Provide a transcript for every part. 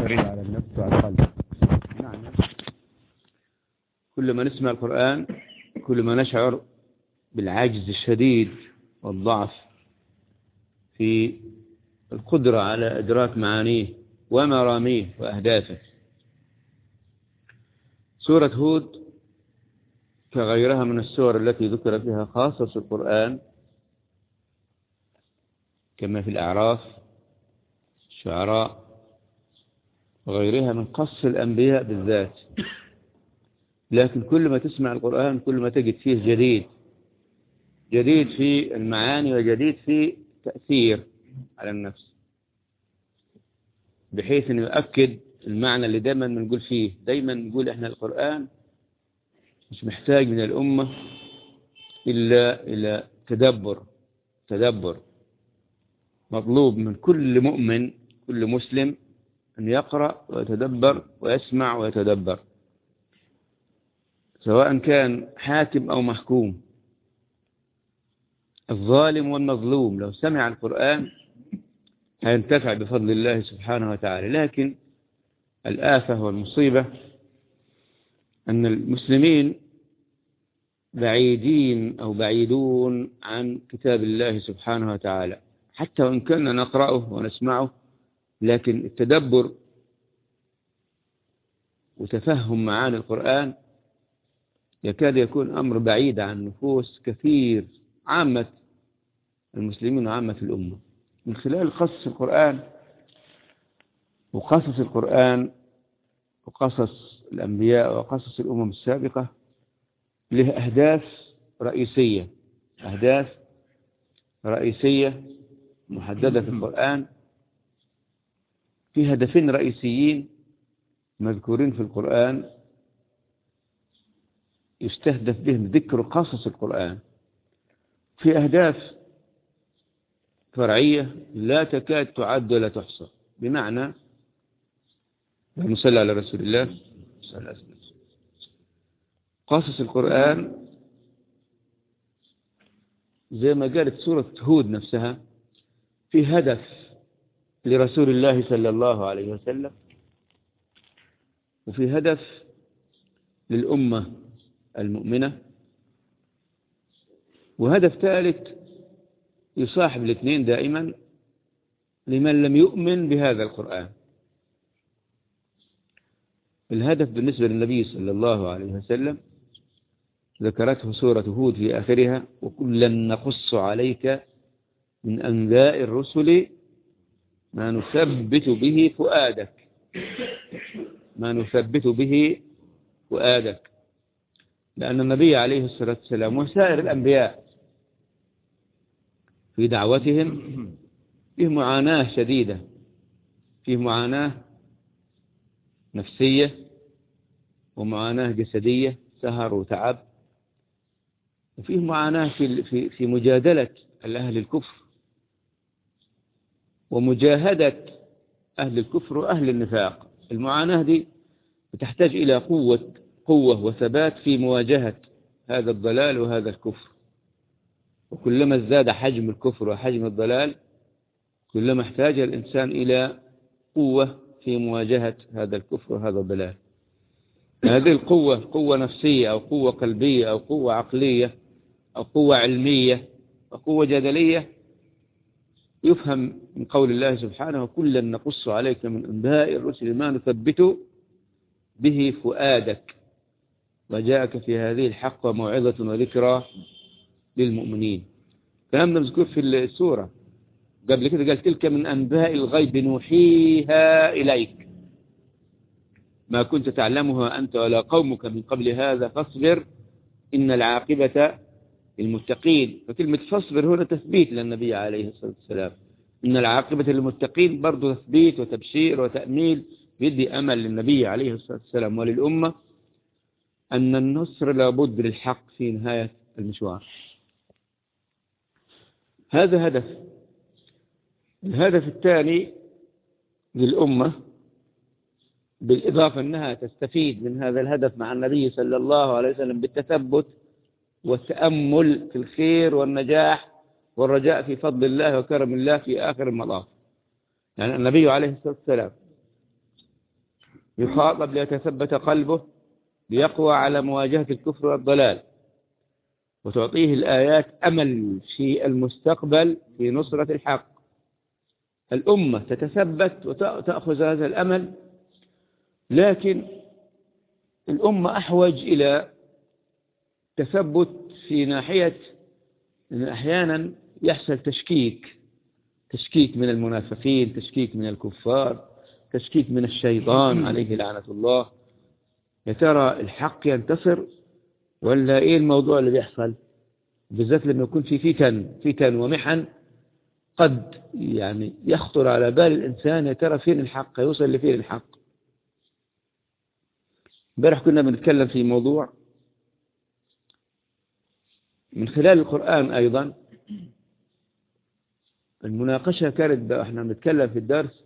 أثره على النفس وعلى القلب نعم كل ما نسمع القرآن كل ما نشعر بالعجز الشديد والضعف في القدرة على إدراك معانيه ومراميه وأهدافه سورة هود كغيرها من السور التي ذكر فيها خاصة في القرآن كما في الأعراف الشعراء وغيرها من قص الأنبياء بالذات لكن كل ما تسمع القرآن كل ما تجد فيه جديد جديد في المعاني وجديد في تأثير على النفس بحيث أنه يؤكد المعنى اللي دايما بنقول فيه دايما نقول احنا القرآن مش محتاج من الأمة إلا إلى تدبر تدبر مطلوب من كل مؤمن كل مسلم أن يقرأ ويتدبر ويسمع ويتدبر سواء كان حاكم أو محكوم الظالم والمظلوم لو سمع القرآن هينتفع بفضل الله سبحانه وتعالى لكن الآفة والمصيبة أن المسلمين بعيدين أو بعيدون عن كتاب الله سبحانه وتعالى حتى وإن كنا نقرأه ونسمعه لكن التدبر وتفهم معاني القرآن يكاد يكون أمر بعيد عن نفوس كثير عامة المسلمين وعامة الأمة من خلال قصص القرآن وقصص القرآن وقصص الأنبياء وقصص الأمم السابقة له أهداف رئيسية أهداف رئيسية محددة في القرآن في هدفين رئيسيين مذكورين في القرآن يستهدف بهم ذكر قصص القرآن في أهداف فرعية لا تكاد تعد ولا تحصى بمعنى اللهم صل على رسول الله صلى الله عليه وسلم قصص القرآن زي ما قالت سورة هود نفسها في هدف لرسول الله صلى الله عليه وسلم وفي هدف للأمة المؤمنة وهدف ثالث يصاحب الاثنين دائما لمن لم يؤمن بهذا القرآن الهدف بالنسبة للنبي صلى الله عليه وسلم ذكرته سورة هود في آخرها وكلا نقص عليك من أنباء الرسل ما نثبت به فؤادك ما نثبت به فؤادك لأن النبي عليه الصلاة والسلام وسائر الأنبياء في دعوتهم فيه معاناة شديدة فيه معاناة نفسية ومعاناة جسدية سهر وتعب وفيه معاناة في في في مجادلة الأهل الكفر ومجاهدة أهل الكفر وأهل النفاق المعاناة دي تحتاج إلى قوة قوة وثبات في مواجهة هذا الضلال وهذا الكفر وكلما ازداد حجم الكفر وحجم الضلال كلما احتاج الإنسان إلى قوة في مواجهة هذا الكفر وهذا الضلال هذه القوة قوة نفسية أو قوة قلبية أو قوة عقلية أو قوة علمية أو قوة جدلية يفهم من قول الله سبحانه كلا نقص عليك من أنباء الرسل ما نثبت به فؤادك وجاءك في هذه الحق وموعظة وذكرى للمؤمنين كلام مذكور في السورة قبل كده قال تلك من أنباء الغيب نوحيها إليك ما كنت تعلمها أنت ولا قومك من قبل هذا فاصبر إن العاقبة للمتقين فكلمة فاصبر هنا تثبيت للنبي عليه الصلاة والسلام إن العاقبة للمتقين برضو تثبيت وتبشير وتأميل يدي أمل للنبي عليه الصلاة والسلام وللأمة أن النصر لابد للحق في نهاية المشوار هذا هدف الهدف الثاني للأمة بالإضافة أنها تستفيد من هذا الهدف مع النبي صلى الله عليه وسلم بالتثبت والتأمل في الخير والنجاح والرجاء في فضل الله وكرم الله في آخر المطاف يعني النبي عليه الصلاة والسلام يخاطب ليتثبت قلبه ليقوى على مواجهة الكفر والضلال وتعطيه الآيات أمل في المستقبل في نصرة الحق الأمة تتثبت وتأخذ هذا الأمل لكن الأمة أحوج إلى تثبت في ناحية أن أحيانا يحصل تشكيك تشكيك من المنافقين تشكيك من الكفار تشكيك من الشيطان عليه لعنة الله يا ترى الحق ينتصر ولا ايه الموضوع اللي بيحصل بالذات لما يكون في فتن فتن ومحن قد يعني يخطر على بال الإنسان يا ترى فين الحق يوصل لفين الحق امبارح كنا بنتكلم في موضوع من خلال القرآن أيضا المناقشة كانت احنا بنتكلم في الدرس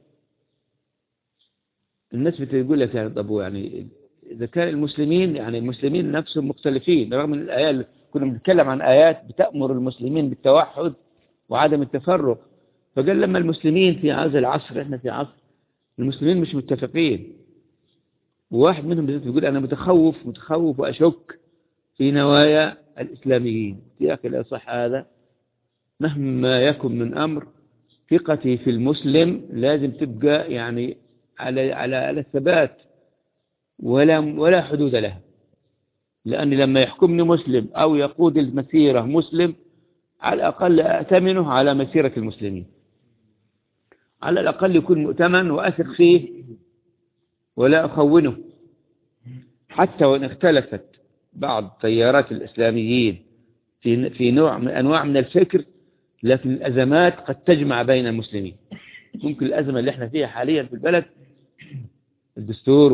الناس بتقول لك يعني طب يعني إذا كان المسلمين يعني المسلمين نفسهم مختلفين رغم من الآيات كنا بنتكلم عن آيات بتأمر المسلمين بالتوحد وعدم التفرق فقال لما المسلمين في هذا العصر احنا في عصر المسلمين مش متفقين وواحد منهم بيقول أنا متخوف متخوف وأشك في نوايا الإسلاميين يا أخي لا صح هذا مهما يكن من أمر ثقتي في المسلم لازم تبقى يعني على على على الثبات ولا ولا حدود له لأن لما يحكمني مسلم أو يقود المسيرة مسلم على الأقل أأتمنه على مسيرة المسلمين على الأقل يكون مؤتمن وأثق فيه ولا أخونه حتى وإن اختلفت بعض تيارات الإسلاميين في في نوع من أنواع من الفكر لكن الأزمات قد تجمع بين المسلمين ممكن الأزمة اللي احنا فيها حاليا في البلد الدستور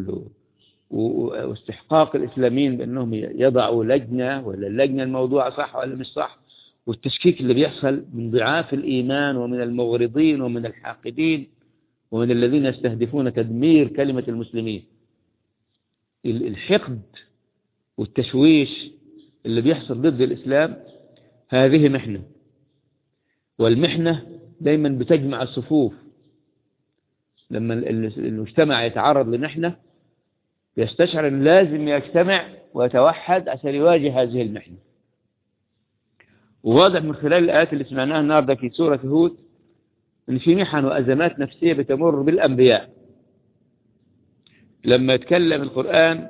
واستحقاق الإسلاميين بأنهم يضعوا لجنة ولا اللجنة الموضوع صح ولا مش صح والتشكيك اللي بيحصل من ضعاف الإيمان ومن المغرضين ومن الحاقدين ومن الذين يستهدفون تدمير كلمة المسلمين الحقد والتشويش اللي بيحصل ضد الإسلام هذه محنة والمحنة دايما بتجمع الصفوف لما المجتمع يتعرض لمحنة يستشعر أن لازم يجتمع ويتوحد عشان يواجه هذه المحنة وواضح من خلال الآيات اللي سمعناها النهاردة في سورة هود أن في محن وأزمات نفسية بتمر بالأنبياء لما يتكلم القرآن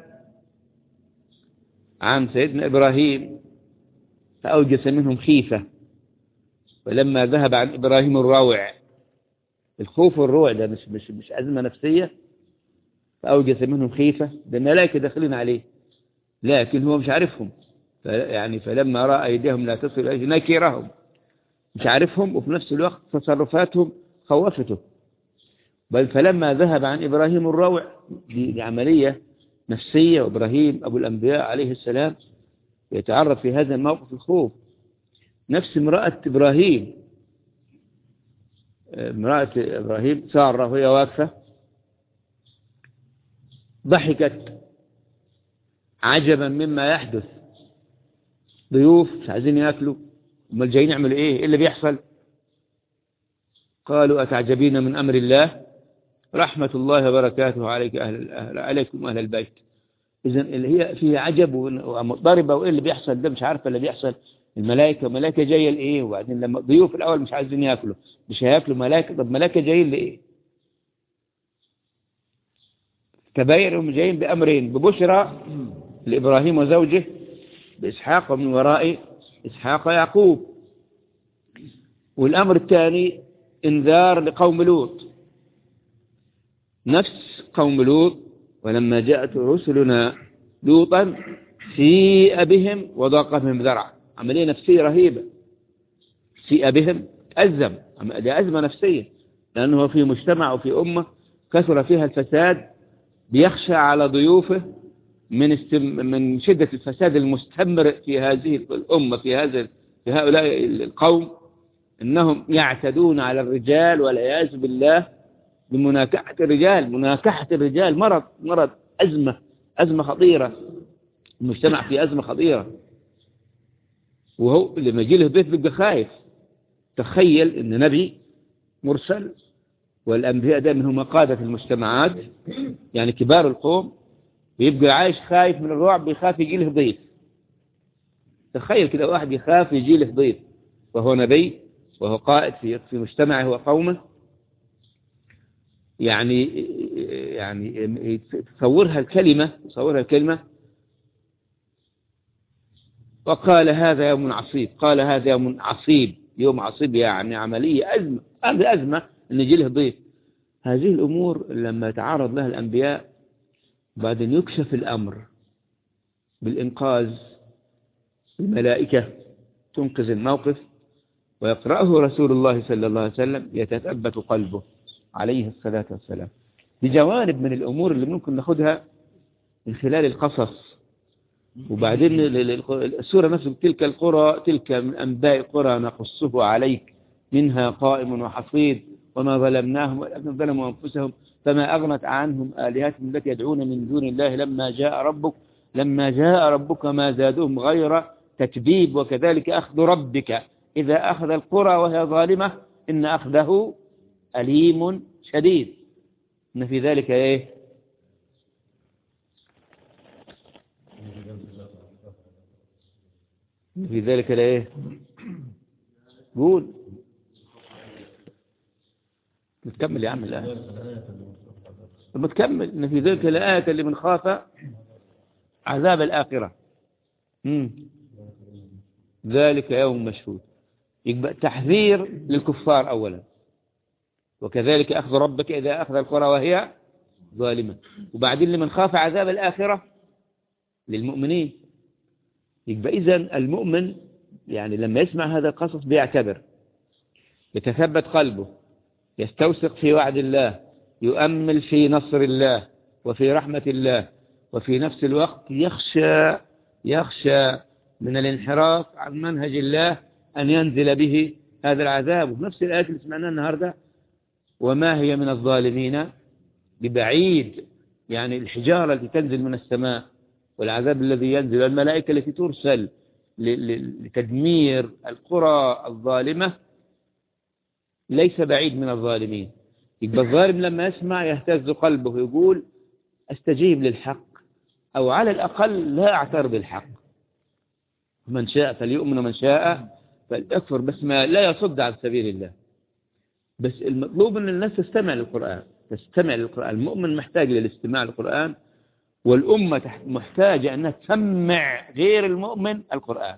عن سيدنا إبراهيم فأوجس منهم خيفة ولما ذهب عن إبراهيم الروع الخوف والروع ده مش, مش, مش أزمة نفسية فأوجس منهم خيفة ده الملائكة داخلين عليه لكن هو مش عارفهم يعني فلما رأى أيديهم لا تصل إليه نكرهم مش عارفهم وفي نفس الوقت تصرفاتهم خوفته بل فلما ذهب عن إبراهيم الروع دي عملية نفسية وإبراهيم أبو الأنبياء عليه السلام يتعرض في هذا الموقف الخوف نفس امرأة إبراهيم امرأة إبراهيم سارة وهي واقفة ضحكت عجبا مما يحدث ضيوف مش عايزين ياكلوا امال جايين يعملوا ايه ايه اللي بيحصل قالوا اتعجبين من امر الله رحمة الله وبركاته عليك أهل الأهل عليكم أهل البيت إذا اللي هي فيها عجب ومضطربة وإيه اللي بيحصل ده مش عارفة اللي بيحصل الملائكة ملائكة جاية لإيه وبعدين لما ضيوف الأول مش عايزين ياكلوا مش هياكلوا ملائكة طب ملائكة جايين لإيه تبين هم جايين بأمرين ببشرى لإبراهيم وزوجه بإسحاق ومن وراء إسحاق يعقوب والأمر الثاني انذار لقوم لوط نفس قوم لوط ولما جاءت رسلنا لوطا سيء بهم وضاق بهم ذرعا عملية نفسية رهيبة سيء بهم أزم دي أزمة نفسية لأنه في مجتمع وفي أمة كثر فيها الفساد بيخشى على ضيوفه من استم من شدة الفساد المستمر في هذه الأمة في هذا في هؤلاء القوم إنهم يعتدون على الرجال والعياذ بالله بمناكحة الرجال مناكحة الرجال مرض مرض أزمة أزمة خطيرة المجتمع في أزمة خطيرة وهو لما يجي له بيت بيبقى خايف تخيل إن نبي مرسل والأنبياء دائما هم قادة المجتمعات يعني كبار القوم بيبقى عايش خايف من الرعب بيخاف يجي له ضيف تخيل كده واحد يخاف يجي له ضيف وهو نبي وهو قائد في في مجتمعه وقومه يعني يعني تصورها الكلمة تصورها الكلمة وقال هذا يوم عصيب قال هذا يوم عصيب يوم عصيب يعني عملية أزمة هذه أزمة أن يجي له ضيف هذه الأمور لما يتعرض لها الأنبياء بعدين يكشف الأمر بالإنقاذ الملائكة تنقذ الموقف ويقرأه رسول الله صلى الله عليه وسلم يتثبت قلبه عليه الصلاة والسلام بجوانب من الأمور اللي ممكن ناخدها من خلال القصص وبعدين السورة نفسها تلك القرى تلك من أنباء قرى نقصه عليك منها قائم وحصيد وما ظلمناهم ولكن ظلموا أنفسهم فما أغنت عنهم آلهتهم التي يدعون من دون الله لما جاء ربك لما جاء ربك ما زادوهم غير تتبيب وكذلك أخذ ربك إذا أخذ القرى وهي ظالمة إن أخذه أليم شديد إن في ذلك إيه إن في ذلك لإيه قول نتكمل يا عم الآن طب تكمل إن في ذلك لآية لمن خاف عذاب الآخرة مم. ذلك يوم مشهود يبقى تحذير للكفار أولا وكذلك أخذ ربك إذا أخذ القرى وهي ظالمة وبعدين لمن خاف عذاب الآخرة للمؤمنين يبقى إذا المؤمن يعني لما يسمع هذا القصص بيعتبر يتثبت قلبه يستوثق في وعد الله يؤمل في نصر الله وفي رحمة الله وفي نفس الوقت يخشى يخشى من الانحراف عن منهج الله أن ينزل به هذا العذاب وفي نفس الآية اللي سمعناها النهاردة وما هي من الظالمين ببعيد يعني الحجارة التي تنزل من السماء والعذاب الذي ينزل والملائكة التي ترسل لتدمير القرى الظالمة ليس بعيد من الظالمين يبقى الظالم لما يسمع يهتز قلبه ويقول استجيب للحق أو على الأقل لا أعترض الحق من شاء فليؤمن ومن شاء فليكفر بس ما لا يصد عن سبيل الله بس المطلوب أن الناس تستمع للقرآن تستمع للقرآن المؤمن محتاج للاستماع للقرآن والأمة محتاجة أنها تسمع غير المؤمن القرآن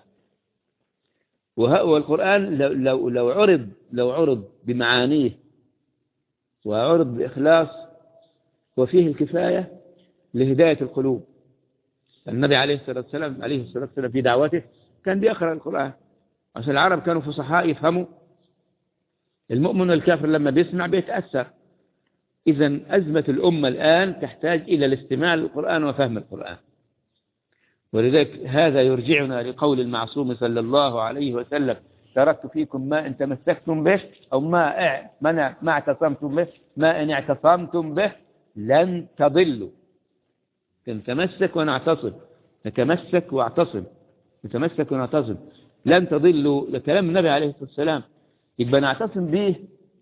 والقرآن لو, لو, لو عرض لو عرض بمعانيه وعرض بإخلاص وفيه الكفاية لهداية القلوب النبي عليه الصلاة والسلام عليه الصلاة والسلام في دعوته كان بيقرأ القرآن عشان العرب كانوا فصحاء يفهموا المؤمن والكافر لما بيسمع بيتأثر إذا أزمة الأمة الآن تحتاج إلى الاستماع للقرآن وفهم القرآن ولذلك هذا يرجعنا لقول المعصوم صلى الله عليه وسلم تركت فيكم ما إن تمسكتم به أو ما ما ما اعتصمتم به ما إن اعتصمتم به لن تضلوا نتمسك ونعتصم نتمسك واعتصم نتمسك ونعتصم لن تضلوا لكلام النبي عليه الصلاة والسلام يبقى نعتصم به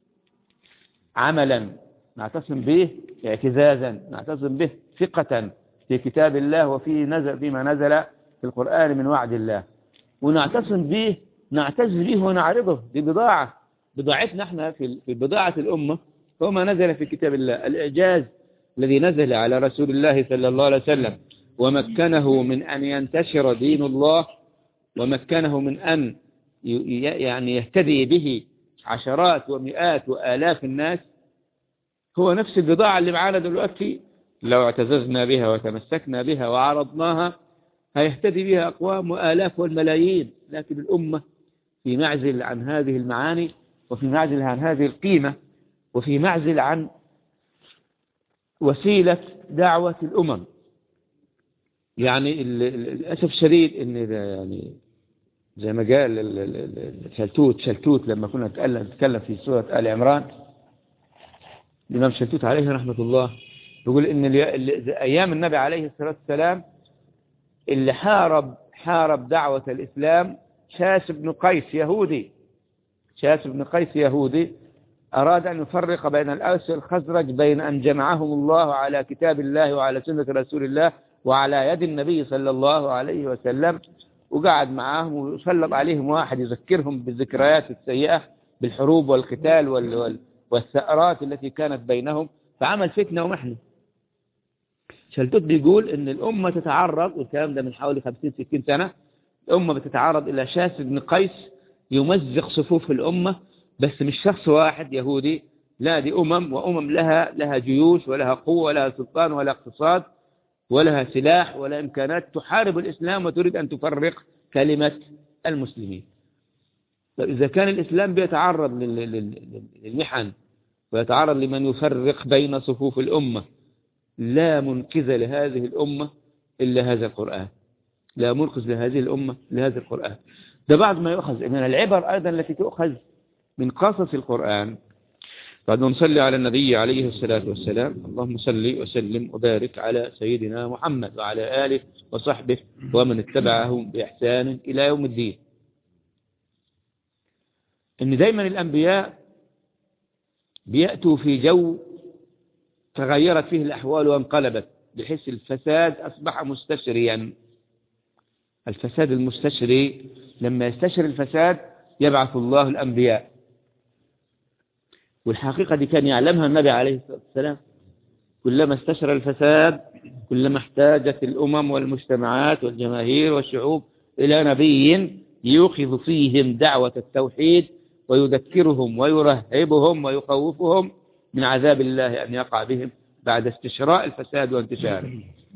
عملا نعتصم به اعتزازا نعتصم به ثقة في كتاب الله وفي نزل فيما نزل في القرآن من وعد الله ونعتصم به نعتز به ونعرضه دي بضاعة بضاعتنا احنا في بضاعة الأمة هو ما نزل في كتاب الله الإعجاز الذي نزل على رسول الله صلى الله عليه وسلم ومكنه من أن ينتشر دين الله ومكنه من أن يعني يهتدي به عشرات ومئات وآلاف الناس هو نفس البضاعة اللي معانا دلوقتي لو اعتززنا بها وتمسكنا بها وعرضناها هيهتدي بها أقوام وآلاف والملايين لكن الأمة في معزل عن هذه المعاني وفي معزل عن هذه القيمة وفي معزل عن وسيلة دعوة الأمم يعني للأسف الشديد ان يعني زي ما قال شلتوت شلتوت لما كنا نتكلم نتكلم في سورة آل عمران الإمام شلتوت عليه رحمة الله يقول إن أيام النبي عليه الصلاة والسلام اللي حارب حارب دعوة الإسلام شاس بن قيس يهودي شاس بن قيس يهودي أراد أن يفرق بين الأوس والخزرج بين أن جمعهم الله على كتاب الله وعلى سنة رسول الله وعلى يد النبي صلى الله عليه وسلم وقعد معاهم وسلط عليهم واحد يذكرهم بالذكريات السيئة بالحروب والقتال وال والثأرات التي كانت بينهم فعمل فتنة ومحنة شلتوت بيقول ان الأمة تتعرض والكلام ده من حوالي 50-60 سنة الأمة بتتعرض إلى شاس بن قيس يمزق صفوف الأمة بس مش شخص واحد يهودي لا دي أمم وأمم لها لها جيوش ولها قوة ولها سلطان ولا اقتصاد ولها سلاح ولا إمكانات تحارب الإسلام وتريد أن تفرق كلمة المسلمين طيب إذا كان الإسلام بيتعرض للمحن ويتعرض لمن يفرق بين صفوف الأمة لا منقذ لهذه الأمة إلا هذا القرآن لا منقذ لهذه الأمة لهذا القرآن ده بعد ما يؤخذ من العبر أيضا التي تؤخذ من قصص القرآن بعد ما نصلي على النبي عليه الصلاة والسلام اللهم صل وسلم وبارك على سيدنا محمد وعلى آله وصحبه ومن اتبعهم بإحسان إلى يوم الدين إن دايما الأنبياء بيأتوا في جو تغيرت فيه الأحوال وانقلبت بحيث الفساد أصبح مستشريا الفساد المستشري لما يستشري الفساد يبعث الله الأنبياء والحقيقة دي كان يعلمها النبي عليه الصلاة والسلام كلما استشرى الفساد كلما احتاجت الأمم والمجتمعات والجماهير والشعوب إلى نبي يوقظ فيهم دعوة التوحيد ويذكرهم ويرهبهم ويخوفهم من عذاب الله أن يقع بهم بعد استشراء الفساد وانتشاره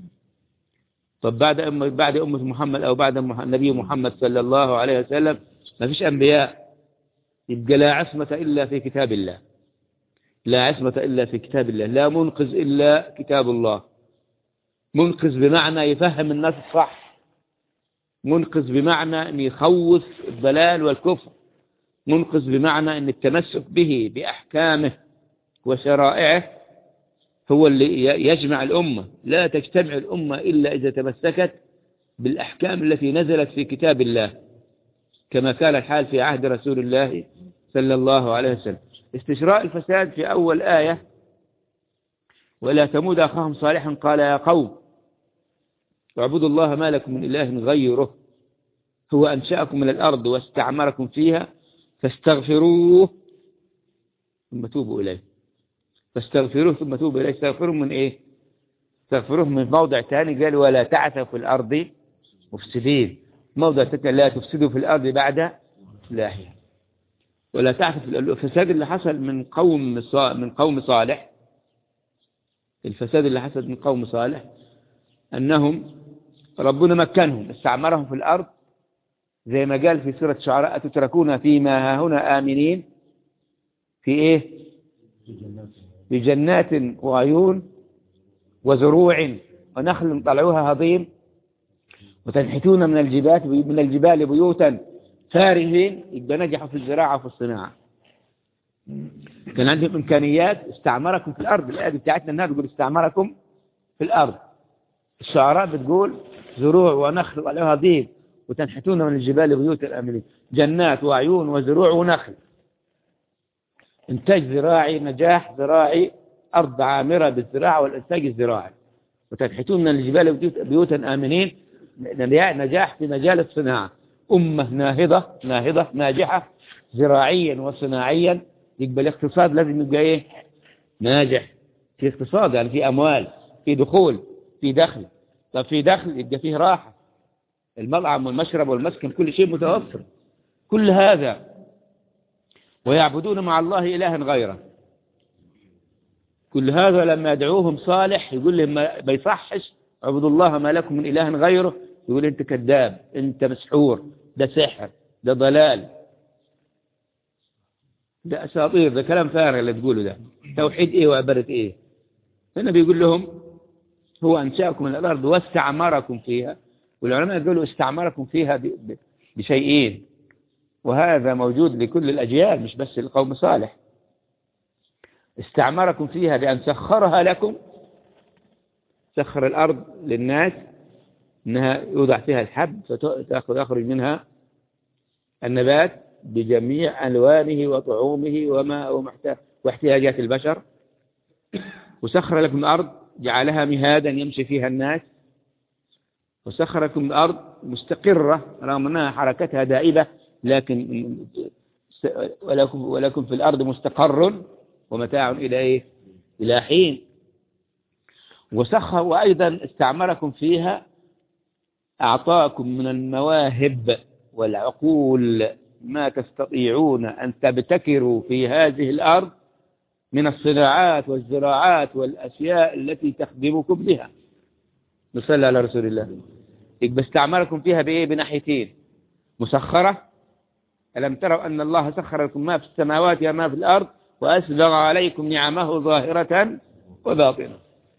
طب بعد أم بعد أمة محمد أو بعد النبي محمد صلى الله عليه وسلم ما فيش أنبياء يبقى لا عصمة إلا في كتاب الله لا عصمة إلا في كتاب الله لا منقذ إلا كتاب الله منقذ بمعنى يفهم الناس الصح منقذ بمعنى أن يخوف الضلال والكفر منقذ بمعنى أن التمسك به بأحكامه وشرائعه هو اللي يجمع الأمة لا تجتمع الأمة إلا إذا تمسكت بالأحكام التي نزلت في كتاب الله كما كان الحال في عهد رسول الله صلى الله عليه وسلم استشراء الفساد في أول آية ولا تمود أخاهم صالحا قال يا قوم اعبدوا الله ما لكم من إله غيره هو أنشأكم من الأرض واستعمركم فيها فاستغفروه ثم توبوا إليه فاستغفروه ثم توبوا إليه استغفروه من إيه استغفروه من موضع ثاني قال ولا تعثوا في الأرض مفسدين موضع ثاني لا تفسدوا في الأرض بعد إصلاحها ولا تعثوا في الفساد اللي حصل من قوم من قوم صالح الفساد اللي حصل من قوم صالح أنهم ربنا مكنهم استعمرهم في الأرض زي ما قال في سورة الشعراء تتركون فيما هنا آمنين في إيه في جنات وعيون وزروع ونخل طلعوها هضيم وتنحتون من الجبال من الجبال بيوتا فارهين يبقى نجحوا في الزراعة وفي الصناعة كان عندهم إمكانيات استعمركم في الأرض الآية بتاعتنا الناس تقول استعمركم في الأرض الشعراء بتقول زروع ونخل وعليها هضيم وتنحتون من الجبال بيوت الأملين جنات وعيون وزروع ونخل إنتاج زراعي نجاح زراعي أرض عامرة بالزراعة والإنتاج الزراعي وتنحتون من الجبال بيوتا آمنين نجاح في مجال الصناعة أمة ناهضة ناهضة ناجحة زراعيا وصناعيا يقبل الاقتصاد لازم يبقى إيه ناجح في اقتصاد يعني في أموال في دخول في دخل طب في دخل يبقى فيه راحة المطعم والمشرب والمسكن كل شيء متوفر كل هذا ويعبدون مع الله إلها غيره كل هذا لما يدعوهم صالح يقول لهم ما يصحش اعبدوا الله ما لكم من إله غيره يقول انت كذاب انت مسحور ده سحر ده ضلال ده أساطير ده كلام فارغ اللي تقوله ده توحيد ايه وعبادة ايه هنا بيقول لهم هو أنشأكم من الأرض واستعمركم فيها والعلماء يقولوا استعمركم فيها بشيئين وهذا موجود لكل الأجيال مش بس القوم صالح استعمركم فيها بأن سخرها لكم سخر الأرض للناس أنها يوضع فيها الحب فتأخذ يخرج منها النبات بجميع ألوانه وطعومه وما هو محتاج واحتياجات البشر وسخر لكم الأرض جعلها مهادا يمشي فيها الناس وسخر لكم الأرض مستقرة رغم أنها حركتها دائبة لكن ولكم, ولكم في الأرض مستقر ومتاع إلى إيه؟ إلى حين وسخر وأيضا استعمركم فيها أعطاكم من المواهب والعقول ما تستطيعون أن تبتكروا في هذه الأرض من الصناعات والزراعات والأشياء التي تخدمكم بها نصلي على رسول الله يبقى استعمركم فيها بإيه بناحيتين مسخرة ألم تروا أن الله سخر لكم ما في السماوات وما في الأرض وأسبغ عليكم نعمه ظاهرة وباطنة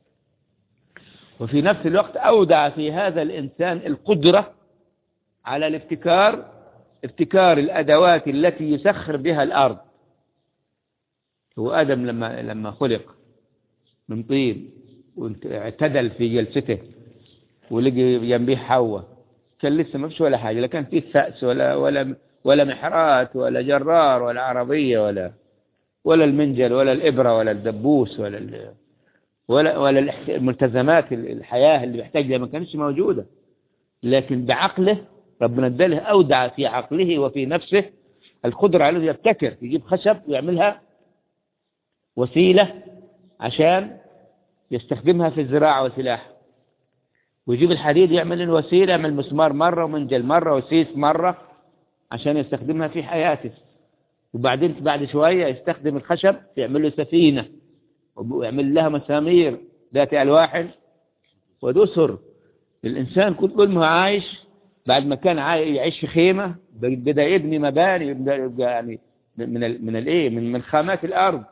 وفي نفس الوقت أودع في هذا الإنسان القدرة على الابتكار ابتكار الأدوات التي يسخر بها الأرض هو آدم لما لما خلق من طين واعتدل في جلسته ولقي جنبيه حواء كان لسه ما فيش ولا حاجة لا كان فيه فأس ولا ولا ولا محرات ولا جرار ولا عربية ولا ولا المنجل ولا الإبرة ولا الدبوس ولا ال ولا ولا الملتزمات الحياة اللي بيحتاجها ما كانتش موجودة لكن بعقله ربنا اداله أودع في عقله وفي نفسه القدرة على يبتكر يجيب خشب ويعملها وسيلة عشان يستخدمها في الزراعة والسلاح ويجيب الحديد يعمل الوسيلة يعمل مسمار مرة ومنجل مرة وسيس مرة عشان يستخدمها في حياته وبعدين بعد شوية يستخدم الخشب يعمل له سفينة ويعمل لها مسامير ذات ألواح ودسر الإنسان كل ما عايش بعد ما كان يعيش في خيمة بدأ يبني مباني يبدأ يعني من ال من الايه من من خامات الارض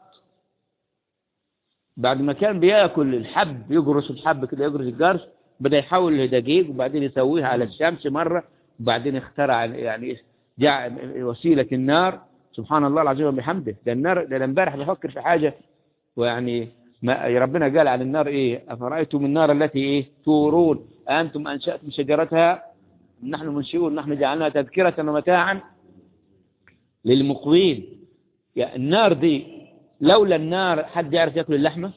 بعد ما كان بياكل الحب يجرس الحب كده يجرس الجرس بدأ يحول لدقيق وبعدين يسويها على الشمس مرة وبعدين اخترع يعني جاء وسيلة النار سبحان الله العظيم وبحمده ده النار ده امبارح بفكر في حاجة ويعني ما ربنا قال عن النار ايه افرايتم النار التي ايه تورون انتم انشاتم شجرتها نحن منشئون نحن جعلناها تذكرة ومتاعا للمقوين يعني النار دي لولا النار حد يعرف ياكل اللحمة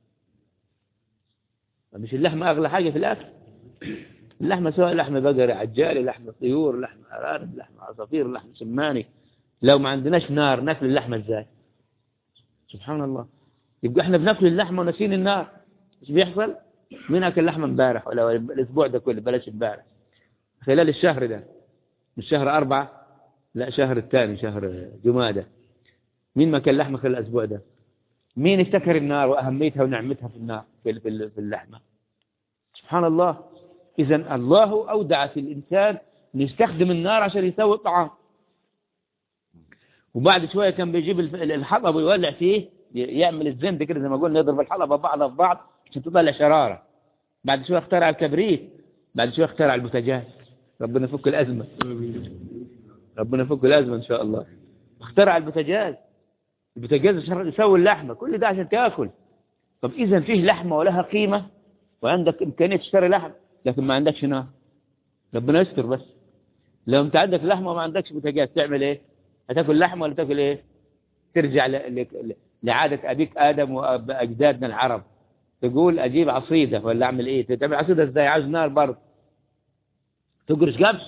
مش اللحمة أغلى حاجة في الأكل اللحمة سواء لحمة بقري عجالي لحمة طيور لحمة أرانب لحمة عصافير لحمة سماني لو ما عندناش نار ناكل اللحمة ازاي سبحان الله يبقى احنا بناكل اللحمة ونسين النار ايش بيحصل مين اكل لحمة امبارح ولا الاسبوع ده كله بلاش امبارح خلال الشهر ده مش شهر أربعة لا شهر الثاني شهر جمادة مين ما كان لحمة خلال الأسبوع ده مين افتكر النار وأهميتها ونعمتها في النار في في اللحمة سبحان الله إذا الله أودع في الإنسان أن يستخدم النار عشان يسوي الطعام وبعد شوية كان بيجيب الحطب ويولع فيه يعمل الزند كده زي ما قلنا يضرب الحطب بعضها في بعض عشان تطلع شرارة بعد شوية اخترع الكبريت بعد شوية اخترع البوتاجاز ربنا يفك الأزمة ربنا يفك الأزمة إن شاء الله اخترع البوتاجاز البوتاجاز يسوي اللحمة كل ده عشان تاكل طب إذا فيه لحمة ولها قيمة وعندك إمكانية تشتري لحم لكن ما عندكش نار ربنا يستر بس لو أنت عندك لحمة وما عندكش بوتاجاز تعمل إيه هتاكل لحمة ولا تاكل إيه ترجع لعادة أبيك آدم وأجدادنا العرب تقول أجيب عصيدة ولا أعمل إيه تعمل عصيدة إزاي عايز نار برضه تقرش قبش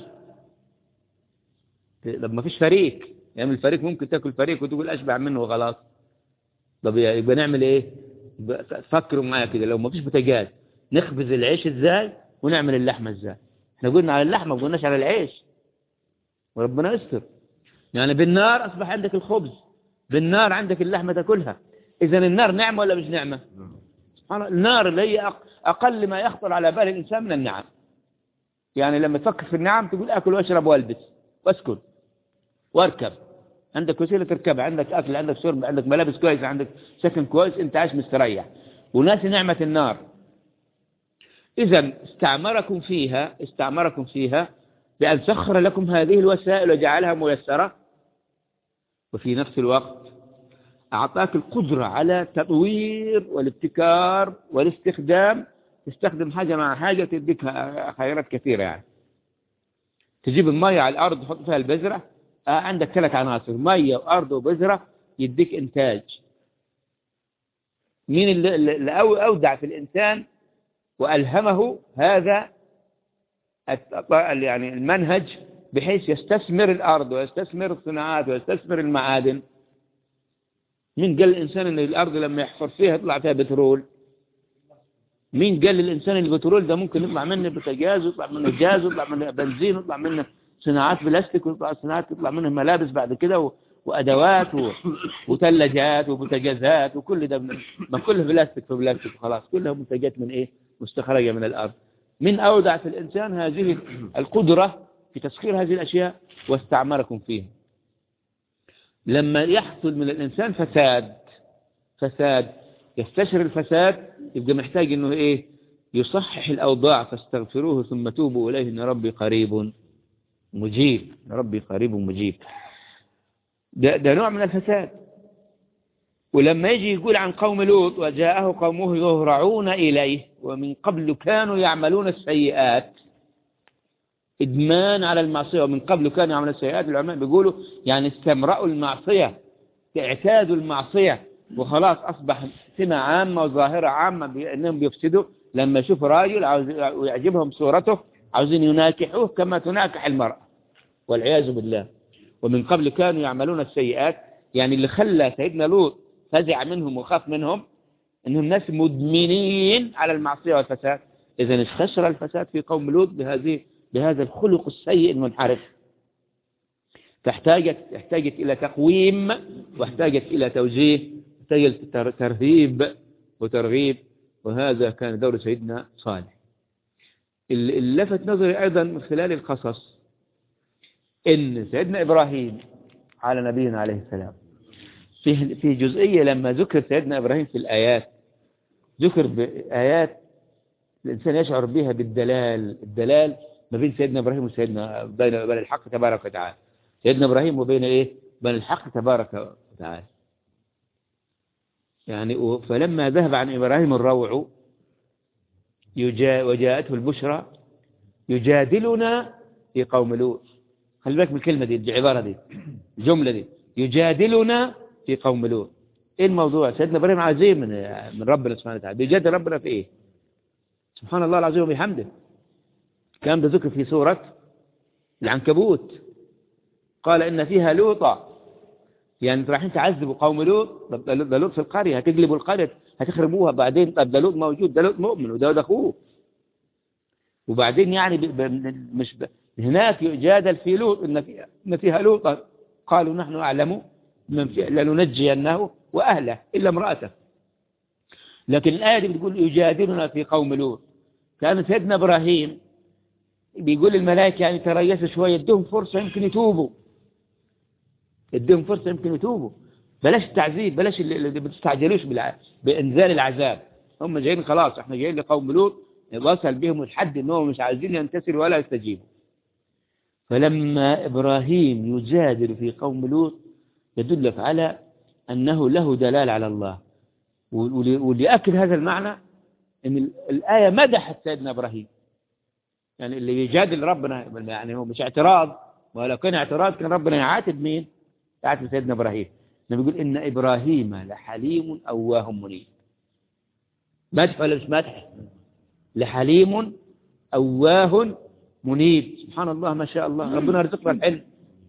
لما ما فيش فريق يعني الفريق ممكن تاكل فريق وتقول اشبع منه وخلاص طب يبقى نعمل ايه فكروا معايا كده لو ما فيش بوتاجاز نخبز العيش ازاي ونعمل اللحمه ازاي احنا قلنا على اللحمه ما قلناش على العيش وربنا يستر يعني بالنار اصبح عندك الخبز بالنار عندك اللحمه تاكلها اذا النار نعمه ولا مش نعمه سبحان النار اللي هي اقل ما يخطر على بال الانسان من النعم يعني لما تفكر في النعم تقول أكل واشرب والبس واسكن واركب عندك وسيلة تركب عندك أكل عندك شرب عندك ملابس كويس عندك سكن كويس أنت عايش مستريح وناس نعمة النار إذا استعمركم فيها استعمركم فيها بأن سخر لكم هذه الوسائل وجعلها ميسرة وفي نفس الوقت أعطاك القدرة على تطوير والابتكار والاستخدام تستخدم حاجة مع حاجة تديك خيرات كثيرة يعني تجيب المية على الأرض تحط فيها البذرة آه عندك ثلاث عناصر مية وأرض وبذرة يديك إنتاج مين اللي, اللي أودع في الإنسان وألهمه هذا يعني المنهج بحيث يستثمر الأرض ويستثمر الصناعات ويستثمر المعادن مين قال الإنسان أن الأرض لما يحفر فيها يطلع فيها بترول مين قال للإنسان البترول ده ممكن يطلع منه بوتاجاز ويطلع منه جاز ويطلع منه بنزين ويطلع منه صناعات بلاستيك ويطلع صناعات يطلع منه ملابس بعد كده و... وأدوات و... وثلاجات وبوتاجازات وكل ده من... ما كله بلاستيك في بلاستيك خلاص كلها منتجات من إيه مستخرجة من الأرض من أودع في الإنسان هذه القدرة في تسخير هذه الأشياء واستعمركم فيها لما يحصل من الإنسان فساد فساد يستشعر الفساد يبقى محتاج انه ايه يصحح الاوضاع فاستغفروه ثم توبوا اليه ان ربي قريب مجيب ربي قريب مجيب ده, ده نوع من الفساد ولما يجي يقول عن قوم لوط وجاءه قومه يهرعون إليه ومن قبل كانوا يعملون السيئات إدمان على المعصية ومن قبل كانوا يعملون السيئات العلماء بيقولوا يعني استمرأوا المعصية اعتادوا المعصية وخلاص أصبح سمة عامة وظاهرة عامة بأنهم بيفسدوا لما يشوف راجل عاوز ويعجبهم صورته عاوزين يناكحوه كما تناكح المرأة والعياذ بالله ومن قبل كانوا يعملون السيئات يعني اللي خلى سيدنا لوط فزع منهم وخاف منهم انهم ناس مدمنين على المعصية والفساد اذا استشرى الفساد في قوم لوط بهذه بهذا الخلق السيء المنحرف فاحتاجت احتاجت الى تقويم واحتاجت الى توجيه احتاجت ترهيب وترغيب وهذا كان دور سيدنا صالح اللي لفت نظري ايضا من خلال القصص ان سيدنا ابراهيم على نبينا عليه السلام في في جزئية لما ذكر سيدنا إبراهيم في الآيات ذكر بآيات الإنسان يشعر بها بالدلال الدلال ما بين سيدنا إبراهيم وسيدنا بين بين الحق تبارك وتعالى سيدنا إبراهيم وبين إيه بين الحق تبارك وتعالى يعني فلما ذهب عن إبراهيم الروع يجا وجاءته البشرى يجادلنا في قوم لوط خلي بالك من الكلمة دي العبارة دي الجملة دي يجادلنا في قوم لوط ايه الموضوع سيدنا ابراهيم عظيم من من ربنا سبحانه وتعالى بيجادل ربنا في ايه سبحان الله العظيم وبحمده كان ده ذكر في سورة العنكبوت قال إن فيها لوطا يعني رايحين تعذبوا قوم لوط ده لوط في القرية هتقلبوا القرية هتخربوها بعدين طب ده لوط موجود ده لوط مؤمن وده أخوه وبعدين يعني مش هناك يجادل في لوط إن فيها, إن فيها لوطا قالوا نحن أعلم من لننجينه وأهله إلا امرأته لكن الآية دي بتقول يجادلنا في قوم لوط كان سيدنا إبراهيم بيقول الملائكة يعني تريسوا شوية ادهم فرصة يمكن يتوبوا ادهم فرصة يمكن يتوبوا بلاش التعذيب بلاش اللي بتستعجلوش بإنزال العذاب هم جايين خلاص احنا جايين لقوم لوط وصل بهم الحد انهم مش عايزين ينتصروا ولا يستجيبوا فلما إبراهيم يجادل في قوم لوط يدلك على أنه له دلال على الله واللي يأكد هذا المعنى أن الآية مدحت سيدنا إبراهيم يعني اللي يجادل ربنا يعني هو مش اعتراض ولو كان اعتراض كان ربنا يعاتب مين يعاتب سيدنا إبراهيم بيقول إن إبراهيم لحليم أواه منيب مدح ولا مش مدح لحليم أواه منيب سبحان الله ما شاء الله ربنا يرزقنا الحلم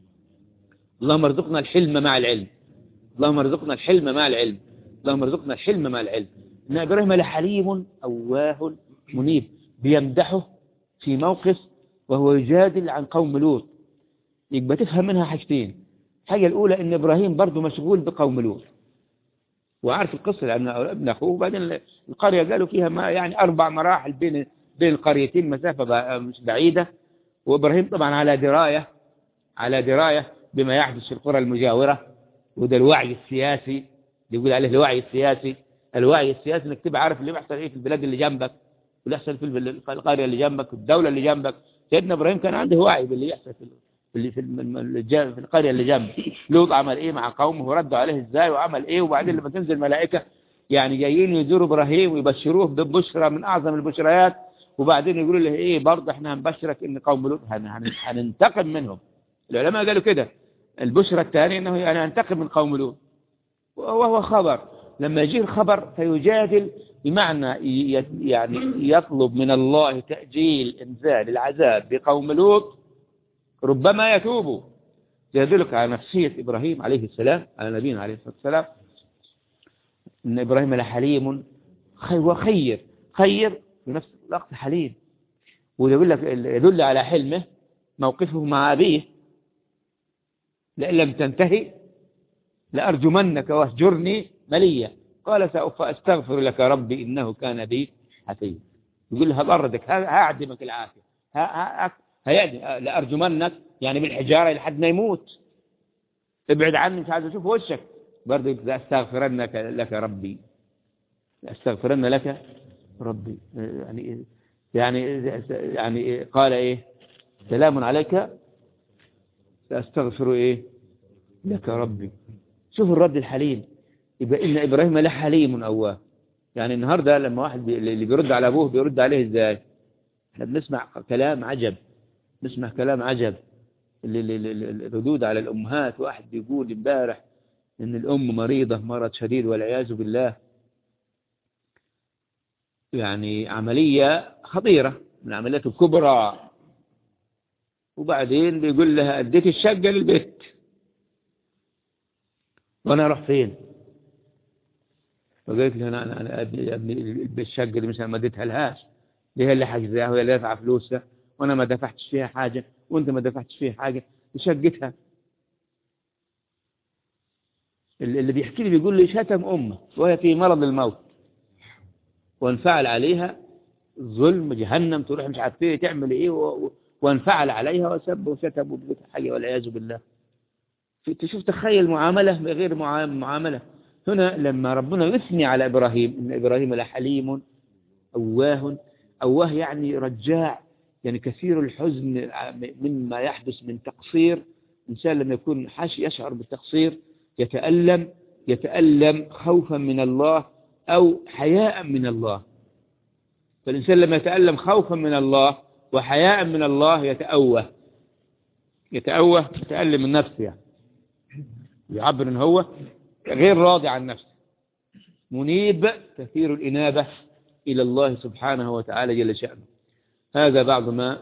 اللهم ارزقنا الحلم مع العلم اللهم ارزقنا الحلم مع العلم اللهم ارزقنا الحلم مع العلم إن إبراهيم لحليم أواه منيب بيمدحه في موقف وهو يجادل عن قوم لوط يبقى تفهم منها حاجتين الحاجة الأولى إن إبراهيم برضه مشغول بقوم لوط وعارف القصة لأن ابن أخوه وبعدين القرية قالوا فيها ما يعني أربع مراحل بين بين القريتين مسافة مش بعيدة وإبراهيم طبعا على دراية على دراية بما يحدث في القرى المجاورة وده الوعي السياسي اللي يقول عليه الوعي السياسي الوعي السياسي انك تبقى عارف اللي بيحصل ايه في البلاد اللي جنبك واللي يحصل في القرية اللي جنبك والدولة اللي جنبك سيدنا ابراهيم كان عنده وعي باللي يحصل في اللي في, في القرية اللي جنبه لوط عمل ايه مع قومه وردوا عليه ازاي وعمل ايه وبعدين لما تنزل ملائكة يعني جايين يزوروا ابراهيم ويبشروه ببشرى من اعظم البشريات وبعدين يقولوا له ايه برضه احنا هنبشرك ان قوم لوط هننتقم منهم العلماء قالوا كده البشرى الثانية أنه يعني ينتقم من قوم لوط وهو خبر لما يجيه الخبر فيجادل بمعنى يعني يطلب من الله تأجيل إنزال العذاب بقوم لوط ربما يتوبوا يدلك على نفسية إبراهيم عليه السلام على نبينا عليه الصلاة والسلام إن إبراهيم لحليم وخير خير في نفس الوقت حليم ويدل لك يدل على حلمه موقفه مع أبيه لئن لم تنتهي لأرجمنك واهجرني مليا قال سأستغفر لك ربي إنه كان بي حفيا يقول له هبردك هأعدمك العافية هيعدم لأرجمنك يعني بالحجارة لحد ما يموت ابعد عني مش عايز أشوف وشك برضه لأستغفرنك لك ربي لأستغفرن لك ربي يعني يعني يعني قال إيه سلام عليك سأستغفر إيه لك ربي شوف الرد الحليم يبقى إن إبراهيم لحليم أواه يعني النهاردة لما واحد اللي بيرد على أبوه بيرد عليه إزاي احنا بنسمع كلام عجب نسمع كلام عجب الردود على الأمهات واحد بيقول امبارح إن الأم مريضة مرض شديد والعياذ بالله يعني عملية خطيرة من العمليات الكبرى وبعدين بيقول لها اديت الشقة للبيت وانا اروح فين فقالت له انا انا ابني ابني الشقة اللي مثلا ما اديتها لهاش دي هي اللي حجزها وهي اللي دافعه فلوسها وانا ما دفعتش فيها حاجة وانت ما دفعتش فيها حاجة شقتها اللي بيحكي لي بيقول لي شتم امه وهي في مرض الموت وانفعل عليها ظلم جهنم تروح مش عارف ايه تعمل ايه وانفعل عليها وسب وشتم وبقيت حاجه والعياذ بالله تشوف تخيل معامله غير معامله هنا لما ربنا يثني على ابراهيم ان ابراهيم لحليم اواه اواه يعني رجاع يعني كثير الحزن مما يحدث من تقصير الانسان لما يكون حاش يشعر بالتقصير يتألم يتألم خوفا من الله أو حياء من الله فالإنسان لما يتألم خوفا من الله وحياء من الله يتأوه يتأوه يتألم من نفسه يعني يعبر ان هو غير راضي عن نفسه منيب كثير الإنابة إلى الله سبحانه وتعالى جل شأنه هذا بعض ما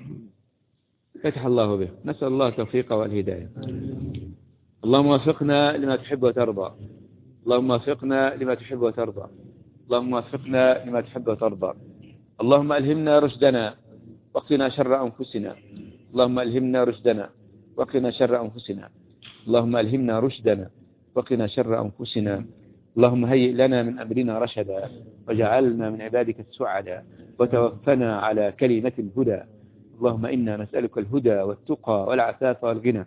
فتح الله به نسأل الله التوفيق والهداية اللهم وفقنا لما تحب وترضى اللهم وفقنا لما تحب وترضى اللهم وفقنا لما تحب وترضى اللهم ألهمنا رشدنا وقنا شر أنفسنا اللهم ألهمنا رشدنا وقنا شر أنفسنا اللهم ألهمنا رشدنا وقنا شر أنفسنا اللهم هيئ لنا من أمرنا رشدا وجعلنا من عبادك السعدا وتوفنا على كلمة الهدى اللهم إنا نسألك الهدى والتقى والعفاف والغنى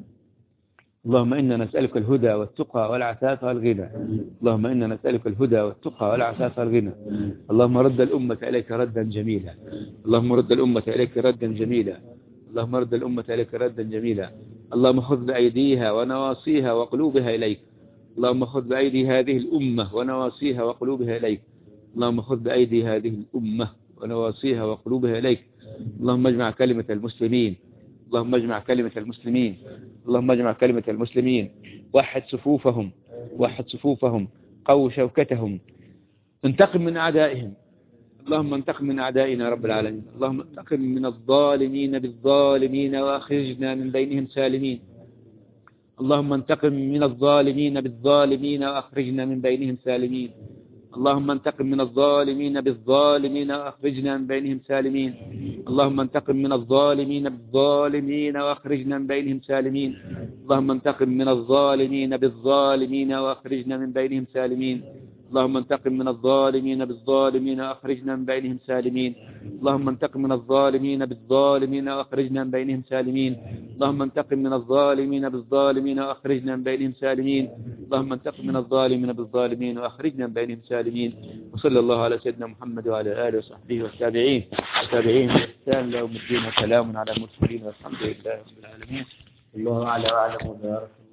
اللهم إنا نسألك الهدى والتقى والعفاف والغنى اللهم إنا نسألك الهدى والتقى والعفاف والغنى اللهم رد الأمة إليك ردا جميلا اللهم رد الأمة إليك ردا جميلا اللهم رد الأمة إليك ردا جميلا اللهم خذ بأيديها ونواصيها وقلوبها إليك اللهم خذ بأيدي هذه الأمة ونواصيها وقلوبها إليك اللهم خذ بأيدي هذه الأمة ونواصيها وقلوبها إليك اللهم اجمع كلمة المسلمين اللهم اجمع كلمة المسلمين اللهم اجمع كلمة المسلمين وحد صفوفهم وحد صفوفهم قو شوكتهم انتقم من أعدائهم اللهم انتقم من أعدائنا رب العالمين اللهم انتقم من الظالمين بالظالمين وأخرجنا من بينهم سالمين اللهم انتقم من الظالمين بالظالمين وأخرجنا من بينهم سالمين اللهم انتقم من الظالمين بالظالمين واخرجنا من بينهم سالمين اللهم انتقم من الظالمين بالظالمين واخرجنا من بينهم سالمين اللهم انتقم من الظالمين بالظالمين واخرجنا من بينهم سالمين اللهم انتقم من الظالمين بالظالمين واخرجنا من بينهم سالمين اللهم انتقم من الظالمين بالظالمين واخرجنا من بينهم سالمين اللهم انتقم من الظالمين بالظالمين واخرجنا من بينهم سالمين اللهم انتقم من الظالمين بالظالمين واخرجنا من بينهم سالمين وصلى الله على سيدنا محمد وعلى اله وصحبه والتابعين والتابعين باحسان يوم الدين وسلام على المرسلين والحمد لله رب العالمين الله اعلى واعلم وبارك